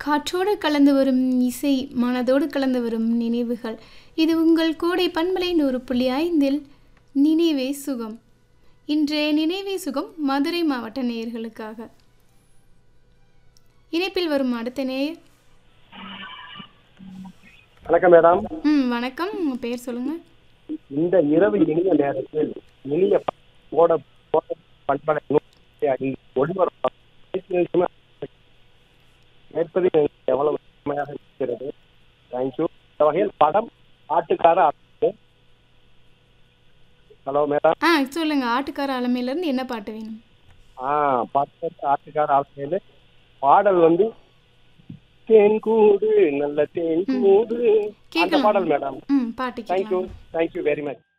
காற்றோடு கலந்து வரும் இசை மனதோடு கலந்து வரும் நினைவுகள் இது உங்கள் கோடை பண்பலை நூறு புள்ளி ஐந்தில் நினைவே சுகம் இன்றைய நினைவே சுகம் மதுரை மாவட்ட நேயர்களுக்காக இணைப்பில் வரும் அடுத்த நேயர் வணக்கம் மேடம் ம் வணக்கம் உங்கள் பேர் சொல்லுங்கள் இந்த இரவு இனிய நேரத்தில் இனிய போட போட பண்படை ஒளிபரப்பு கேட்பது எனக்கு எவ்வளவு பெருமையாக இருக்கிறது தேங்க்யூ இந்த வகையில் படம் ஆட்டுக்கார அரசு ஹலோ மேடம் ஆ சொல்லுங்கள் ஆட்டுக்கார அலமையிலேருந்து என்ன பாட்டு வேணும் ஆ பாட்டு ஆட்டுக்கார ஆசையில் பாடல் வந்து தேன் கூடு நல்ல தேன் கூடு அந்த கேட்கலாம். பாடல் மேடம் ம் பாட்டு தேங்க்யூ கேட்கலாம் தேங்க்யூ வெரி மச்